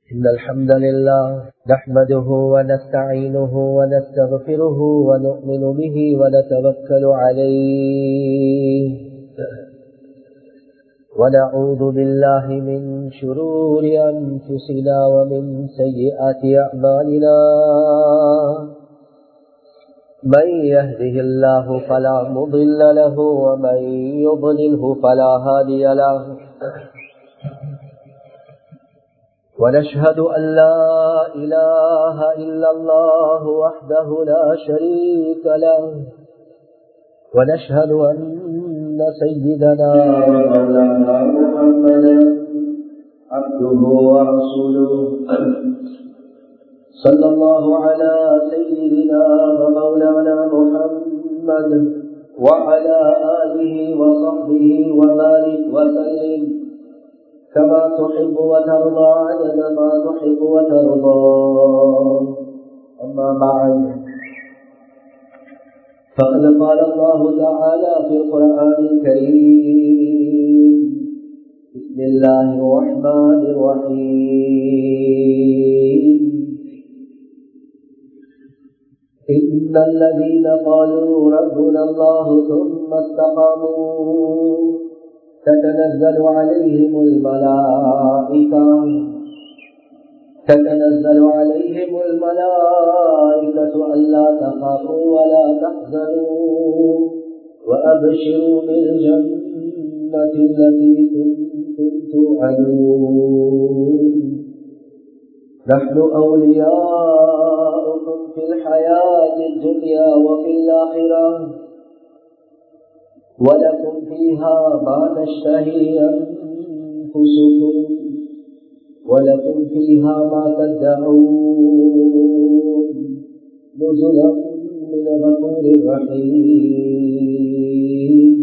إن الحمد لله نحمده ونستعينه ونستغفره ونؤمن به ونتوكل عليه ونعوذ بالله من شرور أنفسنا ومن سيئات أعمالنا من يهده الله فلا مضل له ومن يضلله فلا هادي له ونشهد أن لا إله إلا الله وحده لا شريك له ونشهد أن سيدنا ومولانا محمدا عبده ورسوله صلى الله على سيدنا ومولانا محمد وعلى آله وصحبه وبارك وسلم كما تحب وترضى عدد ما تحب وترضى أما بعد فقد قال الله تعالى في القرآن الكريم بسم الله الرحمن الرحيم إن الذين قالوا ربنا الله ثم استقاموا تتنزل عليهم الملائكة تتنزل عليهم الملائكة ألا تخافوا ولا تحزنوا وأبشروا بالجنة التي كنتم توعدون نحن أولياؤكم في الحياة الدنيا وفي الآخرة ولكم فيها ما تشتهي أنفسكم ولكم فيها ما تدعون نزلا من غفور رحيم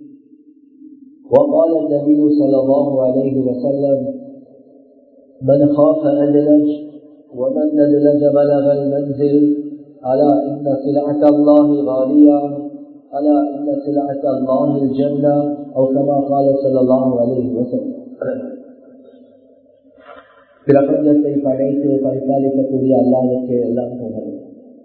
وقال النبي صلى الله عليه وسلم من خاف أدلج ومن ندلج بلغ المنزل ألا إن سلعة الله غالية ألا إن سلعة الله الجنة أو كما قال صلى الله عليه وسلم பிரபஞ்சத்தை படைத்து பரிபாலிக்கக்கூடிய அல்லாவுக்கு எல்லாம் புகழும்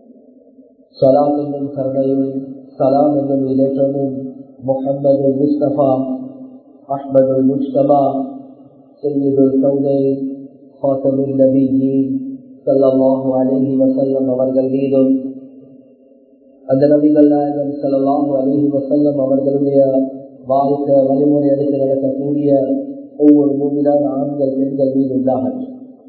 சலாம் என்னும் கருணையும் சலாம் என்னும் இலேற்றமும் முகமது முஸ்தபா அஹ்மது முஸ்தபா சையதுல் கௌதை ஹாசமுல் நபிஜி சல்லாஹூ அலிஹி வசல்லம் அவர்கள் மீதும் அந்த நபிகள் நாயகன் சல்லாஹூ அலிஹி வசல்லம் அவர்களுடைய வாழ்க்கை வழிமுறை எடுத்து நடக்கக்கூடிய ஒவ்வொரு மூவிலான ஆண்கள் பெண்கள் மீது உண்டாகும்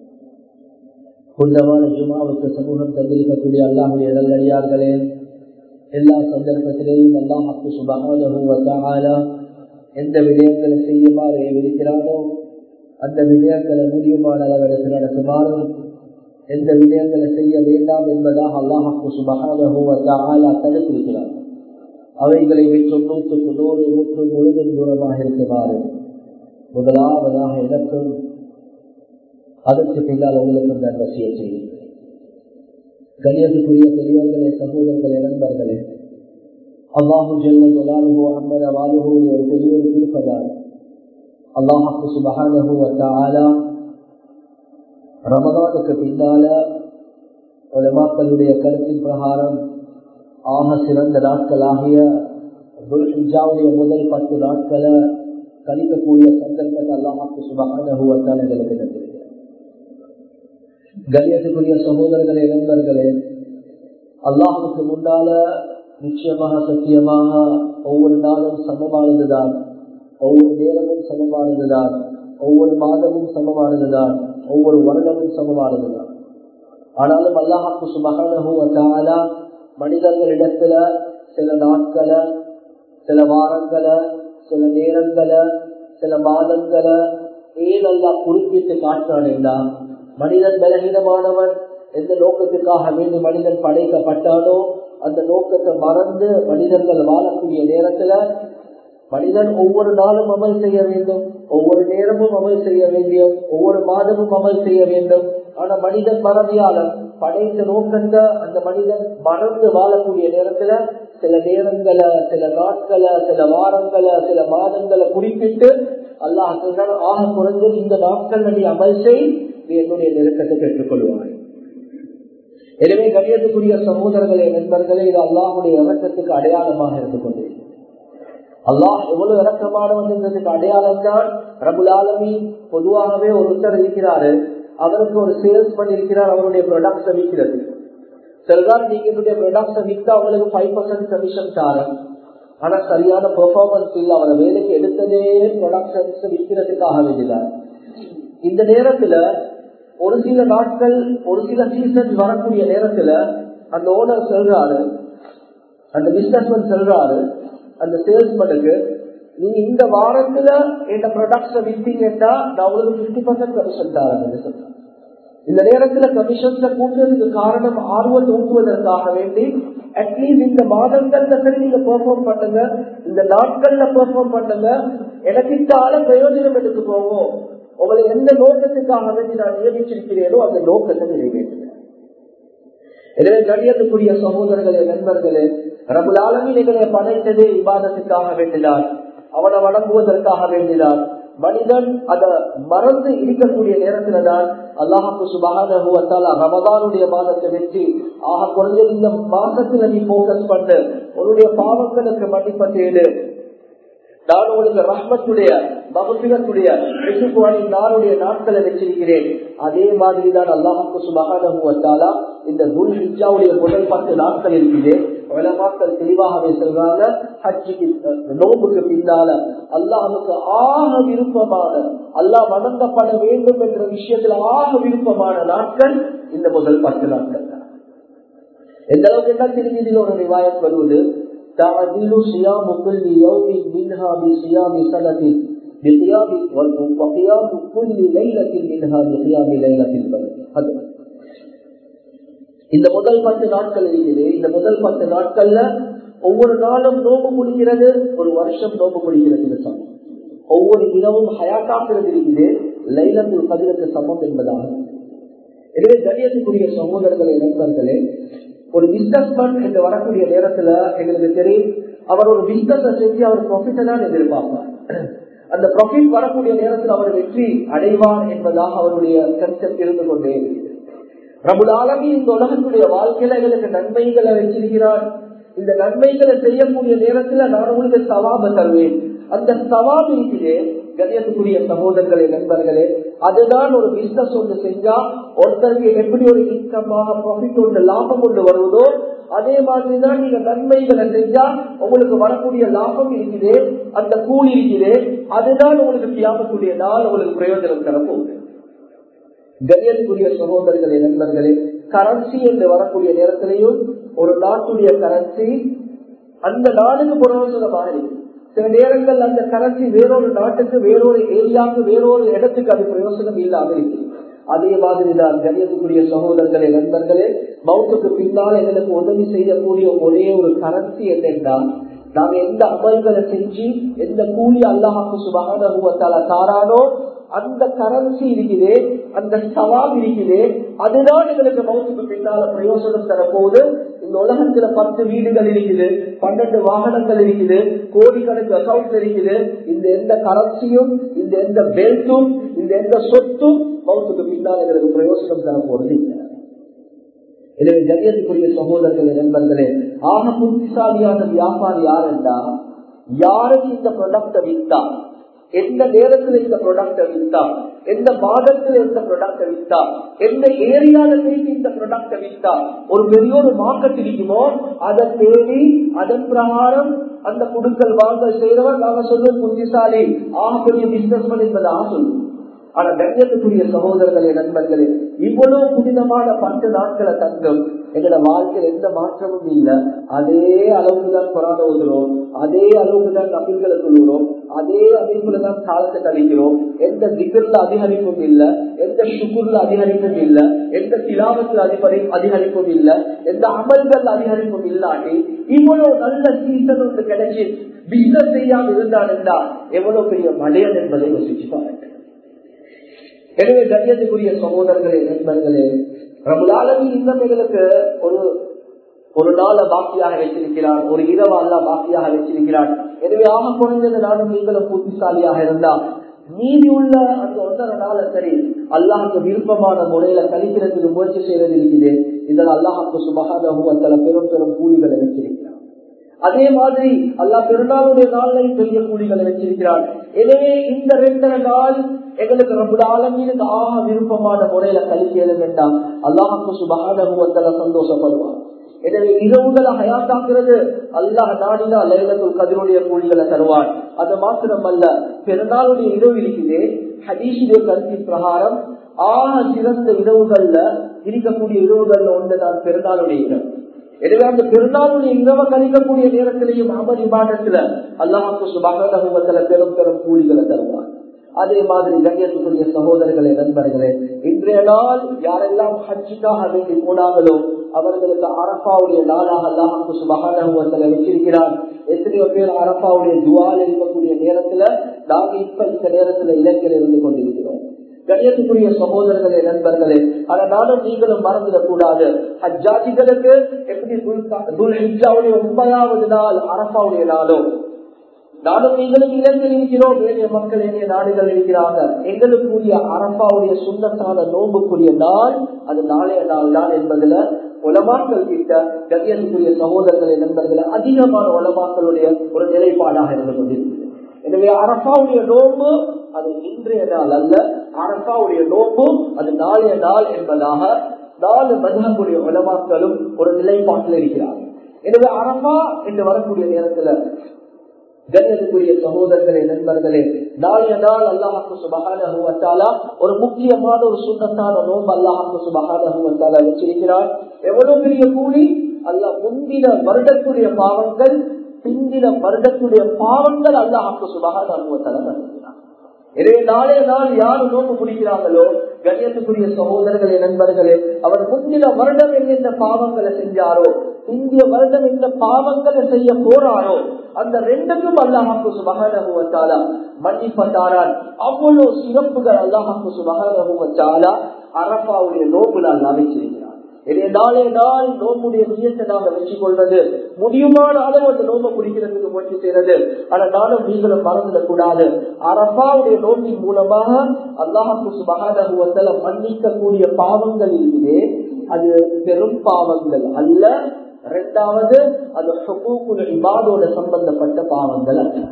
புனிதமான ஜுமாவுக்கு சமூகம் தந்திருக்கக்கூடிய அல்லாஹுடைய நல்லடியார்களே எல்லா சந்தர்ப்பத்திலேயும் அல்லாஹாக்கு சுபகான எந்த விடயங்களை செய்யுமாறு இருக்கிறானோ அந்த விடயங்களை முடியுமான அளவிடத்தில் நடத்துமாறும் எந்த விடயங்களை செய்ய வேண்டாம் என்பதாக அல்லாஹாக்கு சுபகான தடுத்திருக்கிறார் அவைகளை விற்று நூற்றுக்கு நூறு முற்று முழுதும் தூரமாக இருக்குமாறு முதலாவதாக எனக்கும் அதற்கு பின்னால் உங்களுக்கும் நான் வசிய செய்யும் கணியத்துக்குரிய பெரியவர்களே சகோதரர்களே நண்பர்களே அல்லாஹு ஜெல்ல ஜலாலுகோ அம்மன வாலுகோ ஒரு பெரிய ஒரு திருப்பதார் அல்லாஹாக்கு சுபகானஹூ ஆலா ரமதானுக்கு பின்னால உலமாக்களுடைய கருத்தின் பிரகாரம் ஆக சிறந்த நாட்களாகிய துல்ஹிஜாவுடைய முதல் பத்து நாட்களை கணிக்கக்கூடிய சந்தர்ப்பத்தை அல்லாஹாக்கு சுபகானஹூவத்தால் எங்களுக்கு தந்திருக்கிறார் கணியத்துக்குரிய சகோதரர்களே நண்பர்களே அல்லாஹுக்கு முன்னால நிச்சயமாக சத்தியமாக ஒவ்வொரு நாளும் சமமானதுதான் ஒவ்வொரு நேரமும் சமமானதுதான் ஒவ்வொரு மாதமும் சமமானதுதான் ஒவ்வொரு வருடமும் சமமானதுதான் ஆனாலும் அல்லாஹாக்கு சுபகானஹூவத்தாலா மனிதர்களிடத்துல சில நாட்களை சில வாரங்களை சில நேரங்களை சில மாதங்களை ஏனெல்லாம் குறிப்பிட்டு காட்டினானேண்டா மனிதன் பலகீனமானவன் எந்த நோக்கத்துக்காக வேண்டி மனிதன் படைக்கப்பட்டானோ அந்த நோக்கத்தை மறந்து மனிதர்கள் வாழக்கூடிய நேரத்துல மனிதன் ஒவ்வொரு நாளும் அமல் செய்ய வேண்டும் ஒவ்வொரு நேரமும் அமல் செய்ய வேண்டும் ஒவ்வொரு மாதமும் அமல் செய்ய வேண்டும் ஆனா மனிதன் மறதியாளன் படைத்த நோக்கத்தை அந்த மனிதன் மறந்து வாழக்கூடிய நேரத்துல சில நேரங்களை சில நாட்களை சில வாரங்களை சில மாதங்களை குறிப்பிட்டு அல்லாஹ் சொல்றான் ஆக குறைஞ்சது இந்த நாட்கள் நீ அமல் செய் நீ என்னுடைய இறக்கத்தை பெற்றுக் கொள்வாய் எனவே கணியத்துக்குரிய சகோதரர்களே நண்பர்களே இது அல்லாஹுடைய இறக்கத்துக்கு அடையாளமாக இருந்து கொண்டே அல்லாஹ் எவ்வளவு இறக்கமானவன்றதுக்கு அடையாளம் தான் ரபுலாலமி பொதுவாகவே ஒருத்தர் இருக்கிறாரு அவருக்கு ஒரு சேல்ஸ் பண்ணிருக்கிறார் அவருடைய ப்ரொடக்ட்ஸை விற்கிறது சிலதான் நீங்க என்னுடைய ப்ரொடக்ட்ஸை விற்க அவங்களுக்கு ஃபைவ் பர்சன்ட் கமிஷன் தாரன் ஆனா சரியான பெர்ஃபார்மன்ஸ் இல்லை அவரை வேலைக்கு எடுத்ததே ப்ரொடக்ஷன்ஸ் விற்கிறதுக்காக வேண்டியதான் இந்த நேரத்துல ஒரு சில நாட்கள் ஒரு சில சீசன் வரக்கூடிய நேரத்துல அந்த ஓனர் சொல்றாரு அந்த பிசினஸ்மேன் சொல்றாரு அந்த சேல்ஸ்மேனுக்கு நீங்க இந்த வாரத்துல இந்த ப்ரொடக்ட்ஸை வித்தீங்கன்னா நான் உங்களுக்கு பிப்டி பர்சன்ட் கமிஷன் தரேன் இந்த நேரத்துல கமிஷன்ஸ கூட்டுறதுக்கு காரணம் ஆர்வம் ஊக்குவதற்காக வேண்டி அட்லீஸ்ட் இந்த மாதங்கள்ல சரி நீங்க பெர்ஃபார்ம் பண்ணுங்க இந்த நாட்கள்ல பெர்ஃபார்ம் பண்ணுங்க எனக்கு இந்த ஆள பிரயோஜனம் எடுத்து போவோம் உங்களை எந்த நோக்கத்துக்காக வேண்டி நான் நியமிச்சிருக்கிறேனோ அந்த நோக்கத்தை நிறைவேற்றுங்க எனவே கணியத்துக்குரிய சகோதரர்களே நண்பர்களே ரபுலாலமின் எங்களை படைத்ததே விவாதத்துக்காக வேண்டினார் அவனை வணங்குவதற்காக வேண்டினார் மனிதன் அத மறந்து இருக்கக்கூடிய நேரத்துல தான் அல்லாஹாக்கு சுபகான ரமதானுடைய மாதத்தை வச்சு ஆக குறைஞ்ச இந்த மாசத்துல நீ போக்கஸ் பண்ணு உன்னுடைய பாவங்களுக்கு மன்னிப்ப தேடு நான் உங்களுக்கு ரஹ்மத்துடைய மகபிகத்துடைய நாளுடைய நாட்களை வச்சிருக்கிறேன் அதே மாதிரி தான் அல்லாஹாக்கு சுபகான இந்த குல் ஹிஜாவுடைய முதல் பத்து நாட்கள் இருக்குது உலமாக்கள் தெளிவாகவே சொல்றாங்க ஹஜ்ஜிக்கு நோம்புக்கு பின்னால அல்லாஹுக்கு ஆக விருப்பமான அல்லாஹ் வணங்கப்பட வேண்டும் என்ற விஷயத்துல ஆக விருப்பமான நாட்கள் இந்த முதல் பத்து நாட்கள் தான் எந்த அளவுக்கு என்ன திருமதியில் ஒரு ரிவாயத் வருவது تعديل صيام كل يوم منها بصيام سنة بقيام وقيام كل ليلة منها بقيام ليلة البدر هذا இந்த முதல் பத்து நாட்கள் இருக்குது இந்த முதல் பத்து நாட்கள்ல ஒவ்வொரு நாளும் நோம்பு முடிக்கிறது ஒரு வருஷம் நோம்பு முடிக்கிறது சமம் ஒவ்வொரு இரவும் ஹயாக்காக்குறது இருக்குது லைலத்துல் பதிலுக்கு சமம் என்பதாக எனவே கணியத்துக்குரிய சகோதரர்களே நண்பர்களே ஒரு பிசினஸ்மேன் என்று வரக்கூடிய நேரத்துல எங்களுக்கு தெரியும் அவர் ஒரு பிசினஸ் செஞ்சு அவர் ப்ராஃபிட்டை தான் எதிர்பார்ப்பார் அந்த ப்ராஃபிட் வரக்கூடிய நேரத்தில் அவர் வெற்றி அடைவார் என்பதாக அவருடைய கன்செப்ட் இருந்து கொண்டே இருக்கிறது பிரபுலாலமி இந்த உலகத்துடைய வாழ்க்கையில எங்களுக்கு நன்மைகளை வச்சிருக்கிறார் இந்த நன்மைகளை செய்யக்கூடிய நேரத்துல நான் உங்களுக்கு சவாப தருவேன் அந்த சவாப் இருக்கிறே கணியத்துக்குரிய சகோதரர்களே நண்பர்களே அதுதான் ஒரு பிசினஸ் ஒன்று செஞ்சா ஒருத்தருக்கு எப்படி ஒரு இன்கமாக ப்ராஃபிட் ஒன்று லாபம் கொண்டு வருவதோ அதே மாதிரிதான் நீங்க நன்மைகளை செஞ்சா உங்களுக்கு வரக்கூடிய லாபம் இருக்குது அந்த கூலி இருக்குது அதுதான் உங்களுக்கு தியாகக்கூடிய நாள் உங்களுக்கு பிரயோஜனம் தரப்போகுது கணியத்துக்குரிய சகோதரர்களே நண்பர்களே கரன்சி என்று வரக்கூடிய நேரத்திலையும் ஒரு நாட்டுடைய கரன்சி அந்த நாடுக்கு பிரயோஜனமாக இருக்கு சில நேரங்கள் அந்த கரன்சி வேறொரு நாட்டுக்கு வேறொரு ஏரியாவுக்கு வேறொரு இடத்துக்கு அது பிரயோசனம் இல்லாம இருக்கு அதே மாதிரி தான் கணியத்துக்குரிய சகோதரர்களே நண்பர்களே மவுத்துக்கு பின்னால் எங்களுக்கு உதவி செய்யக்கூடிய ஒரே ஒரு கரன்சி என்னென்றால் நாங்க எந்த அமல்களை செஞ்சு எந்த கூலி அல்லாஹாக்கு சுபகான தாரானோ அந்த கரன்சி இருக்குதே அந்த சவால் இருக்குதே அதுதான் எங்களுக்கு மௌத்துக்கு பின்னால பிரயோசனம் தரப்போகுது இந்த உலகத்துல பத்து வீடுகள் இருக்குது பன்னெண்டு வாகனங்கள் இருக்குது கோடிக்கணக்கு அக்கௌண்ட் இருக்குது இந்த எந்த கரன்சியும் இந்த எந்த பெல்ட்டும் இந்த எந்த சொத்தும் மௌத்துக்கு பின்னால் எங்களுக்கு பிரயோசனம் தரப்போறது இல்லை எனவே கணியத்துக்குரிய சகோதரர்களே நண்பர்களே ஆக புத்திசாலியான வியாபாரி யார் என்றா யாருக்கு இந்த ப்ரொடக்ட வித்தா எந்த நேரத்தில் இந்த ப்ரொடக்ட வித்தா எந்த மாதத்தில் எந்த ப்ரொடக்ட வித்தா எந்த ஏரியால போயிட்டு இந்த ப்ரொடக்ட வித்தா ஒரு பெரிய ஒரு மார்க்கெட் இருக்குமோ அதை தேடி அதன் பிரகாரம் அந்த குடுக்கல் வாங்கல் செய்யறவர் நாங்க சொல்லுவோம் புத்திசாலி ஆக பெரிய பிசினஸ் என்பதாக சொல்லுவோம் ஆனா கண்ணியத்துக்குரிய சகோதரர்களே நண்பர்களே இவ்வளவு புனிதமான பத்து நாட்களை தங்கம் எங்களோட வாழ்க்கையில் எந்த மாற்றமும் இல்லை அதே அளவுக்கு தான் கொரோனா ஓதுறோம் அதே அளவுக்கு தான் நபில்களை கொள்கிறோம் அதே அமைப்புல தான் காலத்தை கழிக்கிறோம் எந்த திகர்ல அதிகரிப்பும் இல்லை எந்த சுகுர்ல அதிகரிப்பும் இல்லை எந்த திலாவத்தில் அதிபரி அதிகரிப்பும் இல்லை எந்த அமல்கள் அதிகரிப்பும் இல்லாட்டி இவ்வளவு நல்ல சீசன் ஒன்று கிடைச்சி பிசினஸ் செய்யாம இருந்தால் என்றால் எவ்வளவு பெரிய மலையன் என்பதை யோசிச்சு பாருங்க எனவே கண்ணியத்துக்குரிய சகோதரர்களே நண்பர்களே ரபுலாலமி இன்னும் எங்களுக்கு ஒரு ஒரு நாளை பாக்கியாக வச்சிருக்கிறார் ஒரு இரவு அல்லா பாக்கியாக வச்சிருக்கிறார் எனவே ஆக குறைஞ்சது நானும் நீங்களும் புத்திசாலியாக இருந்தா மீதி உள்ள அந்த ஒன்றரை நாள சரி அல்லாஹுக்கு விருப்பமான முறையில கழிக்கிறதுக்கு முயற்சி செய்யறது இருக்குது இதில் அல்லாஹுக்கு சுபகாத பெரும் பெரும் கூலிகளை வச்சிருக்கிறார் அதே மாதிரி அல்லாஹ் பெருநாளுடைய நாளில் பெரிய கூலிகளை வச்சிருக்கிறார் எனவே இந்த ரெண்டரை நாள் எங்களுக்கு ரொம்ப ஆலமீனுக்கு ஆக விருப்பமான முறையில கழிக்கிறது வேண்டாம் அல்லாஹுக்கு சுபகாத சந்தோஷப்படுவார் எனவே இரவுகளை ஹயாத்தாக்குறது அல்லாஹ் நாடினா லைலத்துல் கதிருடைய கூலிகளை தருவார் அது மாத்திரம் அல்ல பெருநாளுடைய இரவு இருக்குது ஹதீஷுடைய கருத்தின் பிரகாரம் ஆக சிறந்த இரவுகள்ல இருக்கக்கூடிய இரவுகள்ல ஒன்றுதான் பெருநாளுடைய இரவு எனவே அந்த பெருநாளுடைய இரவை கழிக்கக்கூடிய நேரத்திலையும் அமர் விமானத்துல அல்லாஹுக்கு சுபகத்துல பெரும் பெரும் கூலிகளை தருவார் அதே மாதிரி கண்ணியத்துக்குரிய சகோதரர்களே நண்பர்களே இன்றைய நாள் யாரெல்லாம் ஹஜ்ஜுக்காக வேண்டி போனாங்களோ அவர்களுக்கு அரப்பாவுடைய நாளாக அல்லாஹுக்கு சுபகான வச்சிருக்கிறார் எத்தனையோ பேர் அரப்பாவுடைய துவால் இருக்கக்கூடிய நேரத்துல நாங்க இப்ப இந்த நேரத்துல இலக்கில் இருந்து கொண்டிருக்கிறோம் கணியத்துக்குரிய சகோதரர்களே நண்பர்களே ஆனா நானும் நீங்களும் மறந்துடக் கூடாது ஹஜ்ஜாஜிகளுக்கு எப்படி துல்ஹிஜாவுடைய ஒன்பதாவது நாள் அரப்பாவுடைய நாளோ நானும் நீங்களும் இலங்கையில் இருக்கிறோம் வேண்டிய மக்கள் ஏனைய நாடுகள் இருக்கிறாங்க எங்களுக்குரிய அரப்பாவுடைய சுண்ணத்தான நோம்புக்குரிய நாள் அது நாளைய நாள் தான் என்பதுல உலமாக்கள் கிட்ட கதியத்துக்குரிய சகோதரர்களை நண்பர்களை அதிகமான உலமாக்களுடைய ஒரு நிலைப்பாடாக இருந்து கொண்டிருக்கிறது எனவே அரசாவுடைய நோம்பு அது இன்றைய நாள் அல்ல அரசாவுடைய நோம்பு அது நாளைய நாள் என்பதாக நாலு மதகுடைய உலமாக்களும் ஒரு நிலைப்பாட்டில் இருக்கிறார் எனவே அரபா என்று வரக்கூடிய நேரத்துல கண்ணியத்துக்குரிய சகோதரர்களே நண்பர்களே நாளைய நாள் அல்லாஹாக்கு சுபகான ஒரு முக்கியமான ஒரு சுண்ணத்தான நோம்பு அல்லாஹாக்கு சுபகான வச்சிருக்கிறார் எவ்வளவு பெரிய கூலி அல்லாஹ் முந்தின வருடத்துடைய பாவங்கள் பிந்தின வருடத்துடைய பாவங்கள் அல்லாஹாக்கு சுபகான அனுபவத்தால எனவே நாளைய நாள் யாரு நோக்கு பிடிக்கிறாங்களோ கண்ணியத்துக்குரிய சகோதரர்களே நண்பர்களே அவர் முந்தின வருடம் என்னென்ன பாவங்களை செஞ்சாரோ இந்திய வருடம் என்ன பாவங்களை செய்ய போறாரோ அந்த ரெண்டுக்கும் அல்லாஹாக்கு சுபகான மன்னிப்பட்டாரால் அவ்வளவு சிறப்புகள் அல்லாஹாக்கு சுபகான அரப்பாவுடைய நோக்குல அல்லா வச்சிருக்கிறார் எனவே நாளே நாள் நோம்புடைய நியத்தை நாங்க வச்சு கொள்றது முடியுமான அளவு அந்த நோம்பை குடிக்கிறதுக்கு முயற்சி செய்யறது ஆனா நானும் நீங்களும் மறந்துடக் கூடாது அரபாவுடைய நோம்பின் மூலமாக அல்லாஹு சுபகான மன்னிக்கக்கூடிய பாவங்கள் இருக்குது அது பெரும் பாவங்கள் அல்ல இரண்டாவது அது இபாதோட சம்பந்தப்பட்ட பாவங்கள் அல்ல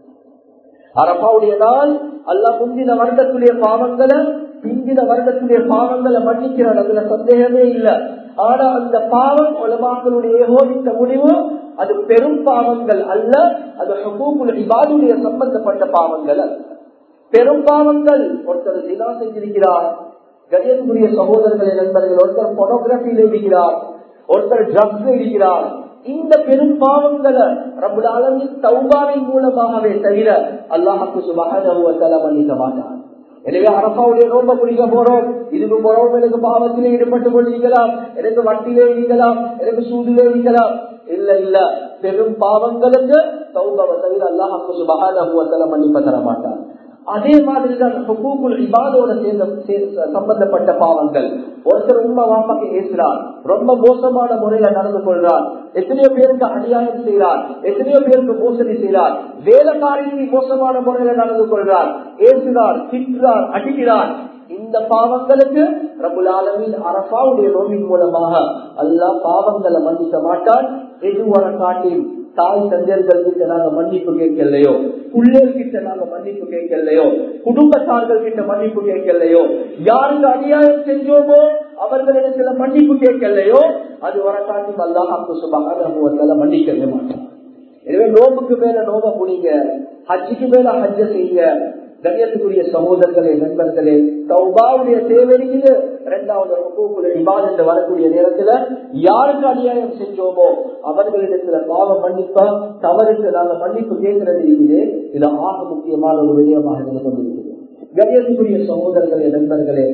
அரபாவுடைய நாள் அல்ல முந்தின வருடத்துடைய பாவங்களை பிந்தின வருடத்துடைய பாவங்களை மன்னிக்கிறார் அதுல சந்தேகமே இல்லை ஆனா அந்த பாவம் உலமாக்களுடைய ஏகோபித்த முடிவு அது பெரும் பாவங்கள் அல்ல அது இபாதுடைய சம்பந்தப்பட்ட பாவங்கள் அல்ல பெரும் பாவங்கள் ஒருத்தர் தினா செஞ்சிருக்கிறார் கணியத்துக்குரிய சகோதரர்களை நண்பர்கள் ஒருத்தர் பொனோகிராபியில் இருக்கிறார் ஒருத்தர் ட்ரக்ஸ் இருக்கிறார் இந்த பெரும் பாவங்களை ரபுல் அளவின் தௌபாவின் மூலமாகவே தவிர அல்லாஹுக்கு சுபகான மன்னிக்க மாட்டார் எனவே அரசாவுடைய நோம்ப குடிக்க போறோம் இதுக்கு போறோம் எனக்கு பாவத்திலே ஈடுபட்டு கொண்டிருக்கலாம் எனக்கு வட்டிலே இருக்கலாம் எனக்கு சூதிலே இருக்கலாம் இல்ல இல்ல பெரும் பாவங்களுக்கு சௌபவ தவிர அல்லாஹு சுபகான மன்னிப்ப தர மாட்டார் அதே மாதிரிதான் இபாதோட சேர்ந்த சம்பந்தப்பட்ட பாவங்கள் ஒருத்தர் உண்மை வாப்பாக்கு ஏசுறார் ரொம்ப மோசமான முறையில நடந்து கொள்றார் எத்தனையோ பேருக்கு அநியாயம் செய்கிறார் எத்தனையோ பேருக்கு மோசடி செய்கிறார் வேலைக்காரிக்கு மோசமான முறையில நடந்து கொள்றார் ஏசுகிறார் திட்டுறார் அடிக்கிறார் இந்த பாவங்களுக்கு ரபுல் ஆலமின் அரசாவுடைய நோவின் மூலமாக அல்லா பாவங்களை மன்னிக்க மாட்டான் எதுவர காட்டில் தாய் தந்தையர்கள் கிட்ட நாங்க மன்னிப்பு கேட்கலையோ பிள்ளைகள் கிட்ட நாங்க மன்னிப்பு கேட்கலையோ குடும்பத்தார்கள் கிட்ட மன்னிப்பு கேட்கலையோ யாருக்கு அநியாயம் செஞ்சோமோ அவர்களிடத்துல மன்னிப்பு கேட்கலையோ அது வர காட்டி அல்லாஹாக்கு சுபகான மன்னிக்கவே மாட்டோம் எனவே நோம்புக்கு மேல நோம்ப புடிங்க ஹஜ்ஜுக்கு மேல ஹஜ்ஜ செய்யுங்க கண்ணியத்துக்குரிய சகோதரர்களே நண்பர்களே தௌபாவுடைய தேவை இருக்குது இரண்டாவது இபாத் என்று வரக்கூடிய நேரத்துல யாருக்கு அநியாயம் செஞ்சோமோ அவர்களிடத்துல பாவம் மன்னிப்பா தவறுக்கு நாங்க மன்னிப்பு கேட்கிறது இருக்குது இது ஆக முக்கியமான ஒரு விடயமாக இருந்து கொண்டிருக்கிறது கண்ணியத்துக்குரிய சகோதரர்களே நண்பர்களே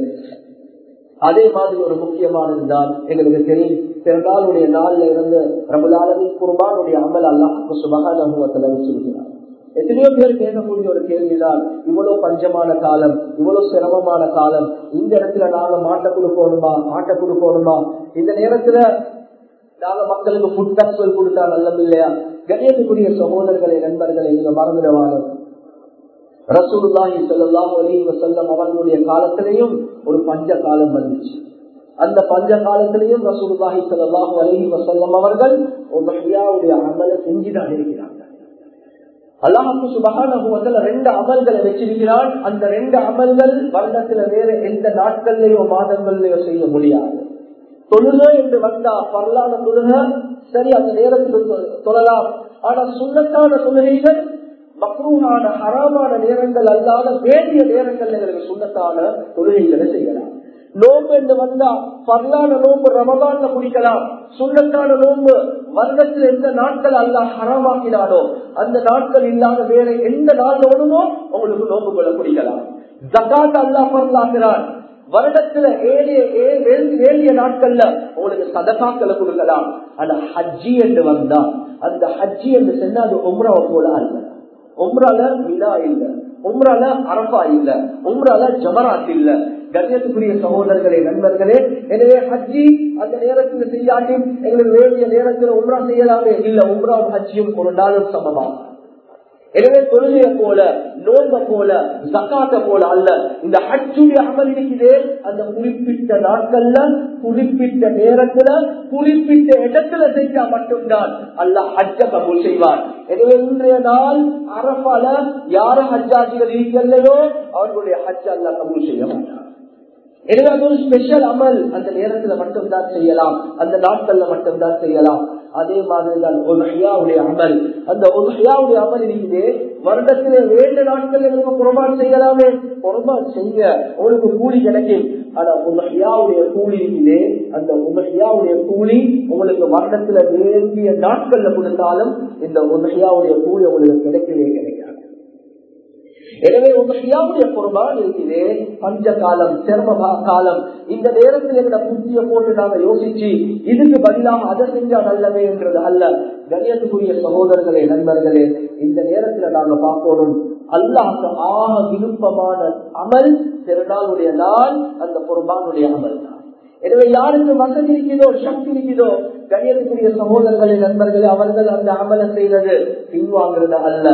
அதே மாதிரி ஒரு முக்கியமானதுதான் எங்களுக்கு தெரியும் பிறந்தாளுடைய நாள்ல இருந்து ரபுலாலமி குர்பானுடைய அமல் அல்லாஹ் சுபகான வச்சிருக்கிறார் எத்தனையோ பேர் கேட்கக்கூடிய ஒரு கேள்விதான் இவ்வளவு பஞ்சமான காலம் இவ்வளவு சிரமமான காலம் இந்த இடத்துல நாங்க மாட்டை கொடுக்கணுமா ஆட்டை கொடுக்கணுமா இந்த நேரத்துல நாங்க மக்களுக்கு ஃபுட் டாக்ஸ் கொடுத்தா நல்லது இல்லையா கணியத்துக்குரிய சகோதரர்களை நண்பர்களை நீங்க மறந்துடுவாங்க ரசூலுல்லாஹி ஸல்லல்லாஹு அலைஹி வஸல்லம் அவர்களுடைய காலத்திலேயும் ஒரு பஞ்ச காலம் வந்துச்சு அந்த பஞ்ச காலத்திலேயும் ரசூலுல்லாஹி ஸல்லல்லாஹு அலைஹி வஸல்லம் அவர்கள் உதஹியாவுடைய அமலை செஞ்சுதான் இருக்கிறாங்க அல்லாஹு சுபஹானஹு வ தஆலா ரெண்டு அமல்களை வச்சிருக்கிறான் அந்த ரெண்டு அமல்கள் வருடத்துல வேற எந்த நாட்கள்லயோ மாதங்கள்லயோ செய்ய முடியாது தொழுகை என்று வந்தா பரலான தொழுகை சரி அந்த நேரத்தில் தொழலாம் ஆனா சுண்ணத்தான தொழுகைகள் மக்ரூனான ஹராமான நேரங்கள் அல்லாத வேண்டிய நேரங்கள் எங்களுக்கு சுண்ணத்தான தொழுகைகளை செய்யலாம் நோம்பு என்று வந்தா பரலான நோம்பு ரமதான்ல குடிக்கலாம் சுண்ணத்தான நோம்பு வருடத்தில் எந்த நாட்கள் அல்லாஹ் ஹராமாக்கினாலோ அந்த நாட்கள் இல்லாத வேற எந்த நாள் ஓடுமோ உங்களுக்கு நோம்புகளை குடிக்கலாம் ஜக்காத் அல்லாஹ் பரலாக்குறான் வருடத்துல ஏழிய வேண்டிய நாட்கள்ல உங்களுக்கு சதகாக்களை கொடுக்கலாம் ஆனா ஹஜ்ஜி என்று வந்தா அந்த ஹஜ்ஜி என்று சொன்னா அது உம்ராவை போல அல்ல உம்ரால விழா இல்ல உம்ரால அரபா இல்ல உம்ரால ஜமராத் இல்ல கண்ணியத்துக்குரிய சகோதரர்களே நண்பர்களே எனவே ஹஜ்ஜி அந்த நேரத்தில் செய்யாட்டி எங்களுக்கு வேண்டிய நேரத்தில் உம்ரா செய்யலாமே இல்ல உம்ராவும் ஹஜ்ஜியும் ஒரு நாளும் சமமாக எனவே தொழுகைய போல நோம்ப போல ஜக்காத்த போல அல்ல இந்த ஹஜ்ஜுடைய அமல் இருக்குது அந்த குறிப்பிட்ட நாட்கள்ல குறிப்பிட்ட நேரத்துல குறிப்பிட்ட இடத்துல செஞ்சா மட்டும்தான் அல்ல ஹஜ்ஜ கபூல் செய்வார் எனவே இன்றைய நாள் அரபால யார ஹஜ்ஜாஜிகள் இருக்கலையோ அவர்களுடைய ஹஜ் அல்ல கபூல் செய்ய மாட்டார் எனவே அது ஒரு ஸ்பெஷல் அமல் அந்த நேரத்துல மட்டும்தான் செய்யலாம் அந்த நாட்கள்ல மட்டும்தான் செய்யலாம் அதே மாதிரிதான் ஒதுஹியாவுடைய அமல் அந்த ஒதுஹியாவுடைய அமல் இருக்குது வருடத்திலே வேண்டு நாட்கள் எனக்கு குரபான் செய்யலாமே குரபான் செய்ய உங்களுக்கு கூலி கிடைக்கும் ஆனா உமஹியாவுடைய கூலி இருக்குது அந்த உமஹியாவுடைய கூலி உங்களுக்கு வருடத்துல வேண்டிய நாட்கள்ல கொடுத்தாலும் இந்த உமஹியாவுடைய கூலி உங்களுக்கு கிடைக்கவே கிடைக்காது எனவே உங்களுடைய குர்பான் இருக்குது பஞ்ச காலம் சிரம காலம் இந்த நேரத்தில் எங்கட புத்திய போட்டு நாங்க யோசிச்சு இதுக்கு பதிலாக அதை செஞ்சா நல்லவே என்றது அல்ல கணியத்துக்குரிய சகோதரர்களே நண்பர்களே இந்த நேரத்துல நாங்க பார்க்கணும் அல்லாஹ் ஆக விருப்பமான அமல் திருநாளுடைய நாள் அந்த குர்பானுடைய அமல் தான் எனவே யாருக்கு வசதி இருக்குதோ சக்தி இருக்குதோ கணியத்துக்குரிய சகோதரர்களே நண்பர்களே அவர்கள் அந்த அமலை செய்வது பின்வாங்கிறது அல்ல